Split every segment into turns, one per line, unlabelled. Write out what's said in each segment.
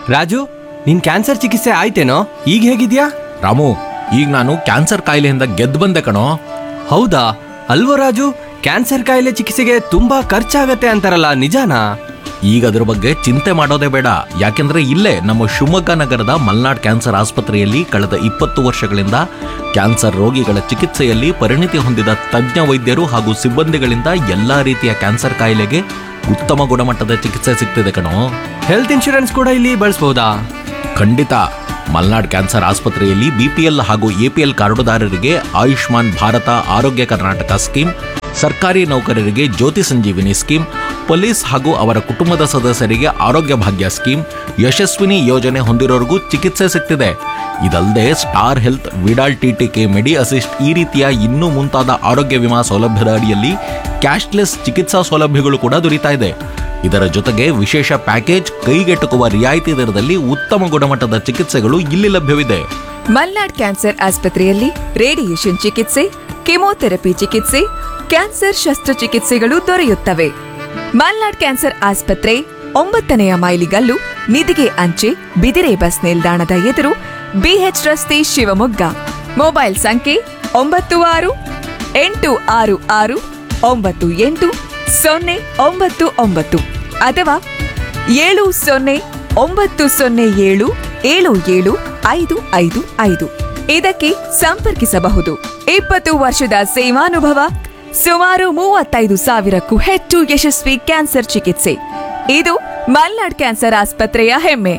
ರಾಜು ನಿನ್ ಕ್ಯಾನ್ಸರ್ ಚಿಕಿತ್ಸೆ ಆಯ್ತೇನೋ ಈಗ ಹೇಗಿದ್ಯಾ
ರಾಮು ಈಗ ನಾನು ಕ್ಯಾನ್ಸರ್ ಕಾಯಿಲೆಯಿಂದ ಗೆದ್ದು ಬಂದೆ ಕಣೋ
ಹೌದಾ ಅಲ್ವೋ ರಾಜು ಕ್ಯಾನ್ಸರ್ ಕಾಯಿಲೆ ಚಿಕಿತ್ಸೆಗೆ ತುಂಬಾ ಖರ್ಚಾಗತ್ತೆ ಅಂತಾರಲ್ಲ ನಿಜಾನಾ
ಈಗ ಅದ್ರ ಬಗ್ಗೆ ಚಿಂತೆ ಮಾಡೋದೇ ಬೇಡ ಯಾಕೆಂದ್ರೆ ಇಲ್ಲೇ ನಮ್ಮ ಶಿವಮೊಗ್ಗ ನಗರದ ಮಲ್ನಾಡ್ ಕ್ಯಾನ್ಸರ್ ಆಸ್ಪತ್ರೆಯಲ್ಲಿ ಕಳೆದ ಇಪ್ಪತ್ತು ವರ್ಷಗಳಿಂದ ಕ್ಯಾನ್ಸರ್ ರೋಗಿಗಳ ಚಿಕಿತ್ಸೆಯಲ್ಲಿ ಪರಿಣಿತಿ ಹೊಂದಿದ ತಜ್ಞ ವೈದ್ಯರು ಹಾಗೂ ಸಿಬ್ಬಂದಿಗಳಿಂದ ಎಲ್ಲಾ ರೀತಿಯ ಕ್ಯಾನ್ಸರ್ ಕಾಯಿಲೆಗೆ ಉತ್ತಮ ಗುಣಮಟ್ಟದ ಚಿಕಿತ್ಸೆ ಸಿಗ್ತಿದೆ ಕಣೋ
ಹೆಲ್ತ್ ಇನ್ಶೂರೆನ್ಸ್ ಕೂಡ ಇಲ್ಲಿ ಬಳಸ್ಬೋದಾ
ಖಂಡಿತ ಮಲ್ನಾಡ್ ಕ್ಯಾನ್ಸರ್ ಆಸ್ಪತ್ರೆಯಲ್ಲಿ ಬಿಪಿಎಲ್ ಹಾಗೂ ಎಪಿಎಲ್ ಕಾರ್ಡುದಾರರಿಗೆ ಆಯುಷ್ಮಾನ್ ಭಾರತ ಆರೋಗ್ಯ ಕರ್ನಾಟಕ ಸ್ಕೀಮ್ ಸರ್ಕಾರಿ ನೌಕರರಿಗೆ ಜ್ಯೋತಿ ಸಂಜೀವಿನಿ ಸ್ಕೀಮ್ ಪೊಲೀಸ್ ಹಾಗೂ ಅವರ ಕುಟುಂಬದ ಸದಸ್ಯರಿಗೆ ಆರೋಗ್ಯ ಭಾಗ್ಯ ಸ್ಕೀಮ್ ಯಶಸ್ವಿನಿ ಯೋಜನೆ ಹೊಂದಿರೋರಿಗೂ ಚಿಕಿತ್ಸೆ ಸಿಗ್ತಿದೆ ಇದಲ್ಲದೆ star health Vidal TTK medi assist ಈ ರೀತಿಯ ಇನ್ನೂ ಮುಂತಾದ ಆರೋಗ್ಯ ವಿಮಾ ಸೌಲಭ್ಯದ ಅಡಿಯಲ್ಲಿ ಕ್ಯಾಶ್ಲೆಸ್ ಚಿಕಿತ್ಸಾ ಸೌಲಭ್ಯಗಳು ಕೂಡ ದೊರೀತಾ ಇದೆ ಇದರ ಜೊತೆಗೆ ವಿಶೇಷ ಪ್ಯಾಕೇಜ್ ಕೈಗೆಟುಕುವ ರಿಯಾಯಿತಿ ದರದಲ್ಲಿ ಉತ್ತಮ ಗುಣಮಟ್ಟದ ಚಿಕಿತ್ಸೆಗಳು ಇಲ್ಲಿ ಲಭ್ಯವಿದೆ
ಮಲ್ನಾಡ್ ಕ್ಯಾನ್ಸರ್ ಆಸ್ಪತ್ರೆಯಲ್ಲಿ ರೇಡಿಯೇಷನ್ ಚಿಕಿತ್ಸೆ ಕೆಮೊಥೆರಪಿ ಚಿಕಿತ್ಸೆ ಕ್ಯಾನ್ಸರ್ ಶಸ್ತ್ರಚಿಕಿತ್ಸೆಗಳು ದೊರೆಯುತ್ತವೆ ಮಲ್ನಾಡ್ ಕ್ಯಾನ್ಸರ್ ಆಸ್ಪತ್ರೆ ಒಂಬತ್ತನೆಯ ಮೈಲಿಗಲ್ಲು ನಿಧಿಗೆ ಅಂಚೆ ಬಿದಿರೆ ಬಸ್ ನಿಲ್ದಾಣದ ಎದುರು ಬಿಎಚ್ ರಸ್ತೆ ಶಿವಮೊಗ್ಗ ಮೊಬೈಲ್ ಸಂಖ್ಯೆ ಒಂಬತ್ತು ಆರು ಎಂಟು ಆರು ಆರು ಒಂಬತ್ತು ಎಂಟು ಸೊನ್ನೆ ಒಂಬತ್ತು ಒಂಬತ್ತು ಅಥವಾ ಏಳು ಸೊನ್ನೆ ಒಂಬತ್ತು ಸೊನ್ನೆ ಏಳು ಏಳು ಏಳು ಐದು ಐದು ಐದು ಇದಕ್ಕೆ ಸಂಪರ್ಕಿಸಬಹುದು ಇಪ್ಪತ್ತು ವರ್ಷದ ಸೇವಾನುಭವ ಸುಮಾರು ಮೂವತ್ತೈದು ಸಾವಿರಕ್ಕೂ ಹೆಚ್ಚು ಯಶಸ್ವಿ ಕ್ಯಾನ್ಸರ್ ಚಿಕಿತ್ಸೆ ಇದು ಮಲ್ನಾಡ್ ಕ್ಯಾನ್ಸರ್ ಆಸ್ಪತ್ರೆಯ ಹೆಮ್ಮೆ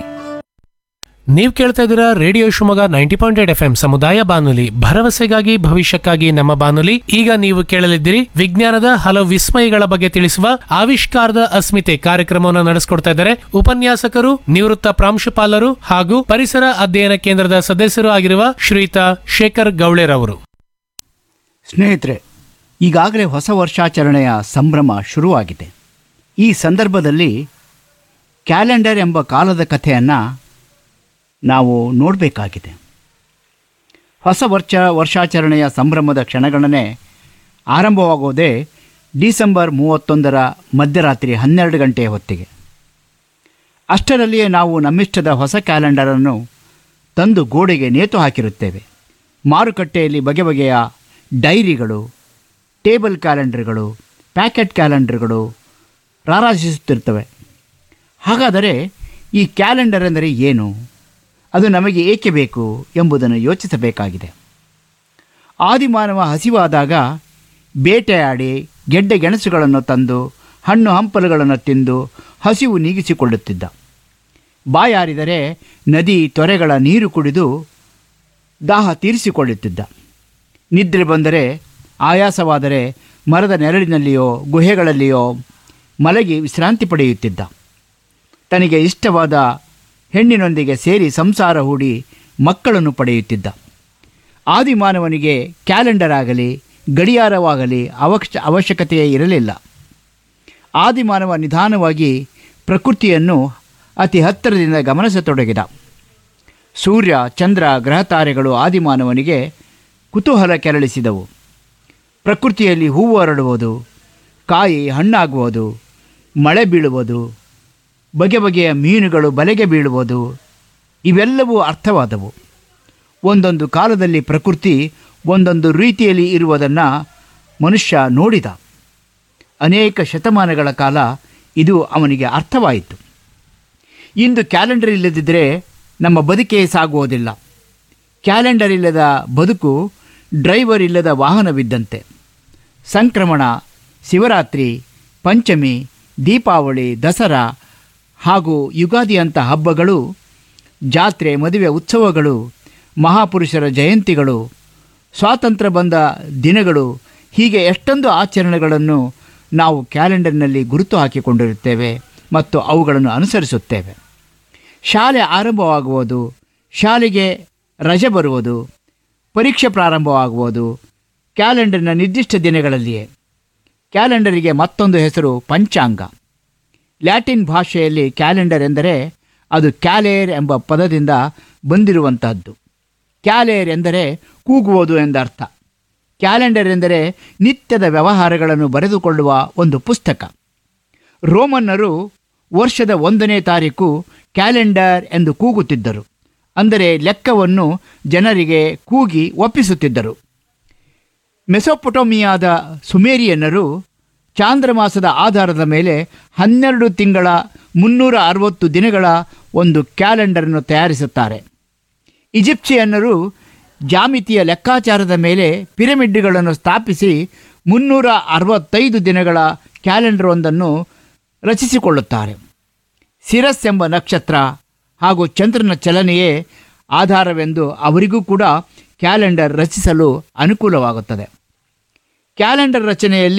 ನೀವು ಕೇಳ್ತಾ ಇದ್ದೀರಾ radio Shivamogga ninety point eight F M ಸಮುದಾಯ ಬಾನುಲಿ ಭರವಸೆಗಾಗಿ ಭವಿಷ್ಯಕ್ಕಾಗಿ ನಮ್ಮ ಬಾನುಲಿ ಈಗ ನೀವು ಕೇಳಲಿದ್ದೀರಿ ವಿಜ್ಞಾನದ ಹಲವು ವಿಸ್ಮಯಗಳ ಬಗ್ಗೆ ತಿಳಿಸುವ ಆವಿಷ್ಕಾರದ ಅಸ್ಮಿತೆ ಕಾರ್ಯಕ್ರಮವನ್ನು ನಡೆಸಿಕೊಡ್ತಾ ಇದ್ದಾರೆ ಉಪನ್ಯಾಸಕರು ನಿವೃತ್ತ ಪ್ರಾಂಶುಪಾಲರು ಹಾಗೂ ಪರಿಸರ ಅಧ್ಯಯನ ಕೇಂದ್ರದ ಸದಸ್ಯರು ಆಗಿರುವ ಶ್ರೀಯುತ ಶೇಖರ್ ಗೌಳೆರವರು
ಸ್ನೇಹಿತರೆ ಈಗಾಗಲೇ ಹೊಸ ವರ್ಷಾಚರಣೆಯ ಸಂಭ್ರಮ ಶುರುವಾಗಿದೆ ಈ ಸಂದರ್ಭದಲ್ಲಿ ಕ್ಯಾಲೆಂಡರ್ ಎಂಬ ಕಾಲದ ಕಥೆಯನ್ನು ನಾವು ನೋಡಬೇಕಾಗಿದೆ ಹೊಸ ವರ್ಷ ವರ್ಷಾಚರಣೆಯ ಸಂಭ್ರಮದ ಕ್ಷಣಗಣನೆ ಆರಂಭವಾಗೋದೇ ಡಿಸೆಂಬರ್ ಮೂವತ್ತೊಂದರ ಮಧ್ಯರಾತ್ರಿ ಹನ್ನೆರಡು ಗಂಟೆಯ ಹೊತ್ತಿಗೆ ಅಷ್ಟರಲ್ಲಿಯೇ ನಾವು ನಮ್ಮಿಷ್ಟದ ಹೊಸ ಕ್ಯಾಲೆಂಡರನ್ನು ತಂದು ಗೋಡೆಗೆ ನೇತು ಹಾಕಿರುತ್ತೇವೆ ಮಾರುಕಟ್ಟೆಯಲ್ಲಿ ಬಗೆ ಬಗೆಯ ಡೈರಿಗಳು ಟೇಬಲ್ ಕ್ಯಾಲೆಂಡರ್ಗಳು ಪ್ಯಾಕೆಟ್ ಕ್ಯಾಲೆಂಡರ್ಗಳು ರಾರಾಜಿಸುತ್ತಿರ್ತವೆ ಹಾಗಾದರೆ ಈ ಕ್ಯಾಲೆಂಡರ್ ಎಂದರೆ ಏನು ಅದು ನಮಗೆ ಏಕೆ ಬೇಕು ಎಂಬುದನ್ನು ಯೋಚಿಸಬೇಕಾಗಿದೆ ಆದಿಮಾನವ ಹಸಿವಾದಾಗ ಬೇಟೆಯಾಡಿ ಗೆಡ್ಡೆ ಗೆಣಸುಗಳನ್ನು ತಂದು ಹಣ್ಣು ಹಂಪಲುಗಳನ್ನು ತಿಂದು ಹಸಿವು ನೀಗಿಸಿಕೊಳ್ಳುತ್ತಿದ್ದ ಬಾಯಾರಿದರೆ ನದಿ ತೊರೆಗಳ ನೀರು ಕುಡಿದು ದಾಹ ತೀರಿಸಿಕೊಳ್ಳುತ್ತಿದ್ದ ನಿದ್ರೆ ಬಂದರೆ ಆಯಾಸವಾದರೆ ಮರದ ನೆರಳಿನಲ್ಲಿಯೋ ಗುಹೆಗಳಲ್ಲಿಯೋ ಮಲಗಿ ವಿಶ್ರಾಂತಿ ಪಡೆಯುತ್ತಿದ್ದ ತನಗೆ ಇಷ್ಟವಾದ ಹೆಣ್ಣಿನೊಂದಿಗೆ ಸೇರಿ ಸಂಸಾರ ಹೂಡಿ ಮಕ್ಕಳನ್ನು ಪಡೆಯುತ್ತಿದ್ದ ಆದಿಮಾನವನಿಗೆ ಕ್ಯಾಲೆಂಡರ್ ಆಗಲಿ ಗಡಿಯಾರವಾಗಲಿ ಅವಶ್ಯ ಅವಶ್ಯಕತೆಯೇ ಇರಲಿಲ್ಲ ಆದಿಮಾನವ ನಿಧಾನವಾಗಿ ಪ್ರಕೃತಿಯನ್ನು ಅತಿ ಹತ್ತಿರದಿಂದ ಗಮನಿಸತೊಡಗಿದ ಸೂರ್ಯ ಚಂದ್ರ ಗ್ರಹತಾರೆಗಳು ಆದಿಮಾನವನಿಗೆ ಕುತೂಹಲ ಕೆರಳಿಸಿದವು ಪ್ರಕೃತಿಯಲ್ಲಿ ಹೂವು ಹರಡುವುದು ಕಾಯಿ ಹಣ್ಣಾಗುವುದು ಮಳೆ ಬೀಳುವುದು ಬಗೆ ಬಗೆಯ ಮೀನುಗಳು ಬಲೆಗೆ ಬೀಳುವುದು ಇವೆಲ್ಲವೂ ಅರ್ಥವಾದವು ಒಂದೊಂದು ಕಾಲದಲ್ಲಿ ಪ್ರಕೃತಿ ಒಂದೊಂದು ರೀತಿಯಲ್ಲಿ ಇರುವುದನ್ನು ಮನುಷ್ಯ ನೋಡಿದ ಅನೇಕ ಶತಮಾನಗಳ ಕಾಲ ಇದು ಅವನಿಗೆ ಅರ್ಥವಾಯಿತು ಇಂದು ಕ್ಯಾಲೆಂಡರ್ ಇಲ್ಲದಿದ್ದರೆ ನಮ್ಮ ಬದುಕೇ ಸಾಗುವುದಿಲ್ಲ ಕ್ಯಾಲೆಂಡರ್ ಇಲ್ಲದ ಬದುಕು ಡ್ರೈವರ್ ಇಲ್ಲದ ವಾಹನವಿದ್ದಂತೆ ಸಂಕ್ರಮಣ ಶಿವರಾತ್ರಿ ಪಂಚಮಿ ದೀಪಾವಳಿ ದಸರಾ ಹಾಗೂ ಯುಗಾದಿಯಂಥ ಹಬ್ಬಗಳು ಜಾತ್ರೆ ಮದುವೆ ಉತ್ಸವಗಳು ಮಹಾಪುರುಷರ ಜಯಂತಿಗಳು ಸ್ವಾತಂತ್ರ್ಯ ಬಂದ ದಿನಗಳು ಹೀಗೆ ಎಷ್ಟೊಂದು ಆಚರಣೆಗಳನ್ನು ನಾವು ಕ್ಯಾಲೆಂಡರ್ನಲ್ಲಿ ಗುರುತು ಹಾಕಿಕೊಂಡಿರುತ್ತೇವೆ ಮತ್ತು ಅವುಗಳನ್ನು ಅನುಸರಿಸುತ್ತೇವೆ ಶಾಲೆ ಆರಂಭವಾಗುವುದು ಶಾಲೆಗೆ ರಜೆ ಬರುವುದು ಪರೀಕ್ಷೆ ಪ್ರಾರಂಭವಾಗುವುದು ಕ್ಯಾಲೆಂಡರ್ನ ನಿರ್ದಿಷ್ಟ ದಿನಗಳಲ್ಲಿಯೇ ಕ್ಯಾಲೆಂಡರಿಗೆ ಮತ್ತೊಂದು ಹೆಸರು ಪಂಚಾಂಗ ಲ್ಯಾಟಿನ್ ಭಾಷೆಯಲ್ಲಿ ಕ್ಯಾಲೆಂಡರ್ ಎಂದರೆ ಅದು ಕ್ಯಾಲೇರ್ ಎಂಬ ಪದದಿಂದ ಬಂದಿರುವಂತಹದ್ದು ಕ್ಯಾಲೇರ್ ಎಂದರೆ ಕೂಗುವುದು ಎಂದರ್ಥ ಕ್ಯಾಲೆಂಡರ್ ಎಂದರೆ ನಿತ್ಯದ ವ್ಯವಹಾರಗಳನ್ನು ಬರೆದುಕೊಳ್ಳುವ ಒಂದು ಪುಸ್ತಕ ರೋಮನ್ನರು ವರ್ಷದ ಒಂದನೇ ತಾರೀಕು ಕ್ಯಾಲೆಂಡರ್ ಎಂದು ಕೂಗುತ್ತಿದ್ದರು ಅಂದರೆ ಲೆಕ್ಕವನ್ನು ಜನರಿಗೆ ಕೂಗಿ ಒಪ್ಪಿಸುತ್ತಿದ್ದರು ಮೆಸೊಪೊಟೋಮಿಯಾದ ಸುಮೇರಿಯನ್ನರು ಚಾಂದ್ರಮಾಸದ ಆಧಾರದ ಮೇಲೆ ಹನ್ನೆರಡು ತಿಂಗಳ ಮುನ್ನೂರ ಅರವತ್ತು ದಿನಗಳ ಒಂದು ಕ್ಯಾಲೆಂಡರನ್ನು ತಯಾರಿಸುತ್ತಾರೆ ಈಜಿಪ್ಷಿಯನ್ನರು ಜಾಮಿತಿಯ ಲೆಕ್ಕಾಚಾರದ ಮೇಲೆ ಪಿರಮಿಡ್ಗಳನ್ನು ಸ್ಥಾಪಿಸಿ ಮುನ್ನೂರ ಅರವತ್ತೈದು ದಿನಗಳ ಕ್ಯಾಲೆಂಡರ್ ಒಂದನ್ನು ರಚಿಸಿಕೊಳ್ಳುತ್ತಾರೆ ಸಿರಸ್ ಎಂಬ ನಕ್ಷತ್ರ ಹಾಗೂ ಚಂದ್ರನ ಚಲನೆಯೇ ಆಧಾರವೆಂದು ಅವರಿಗೂ ಕೂಡ ಕ್ಯಾಲೆಂಡರ್ ರಚಿಸಲು ಅನುಕೂಲವಾಗುತ್ತದೆ ಕ್ಯಾಲೆಂಡರ್ ರಚನೆಯಲ್ಲಿ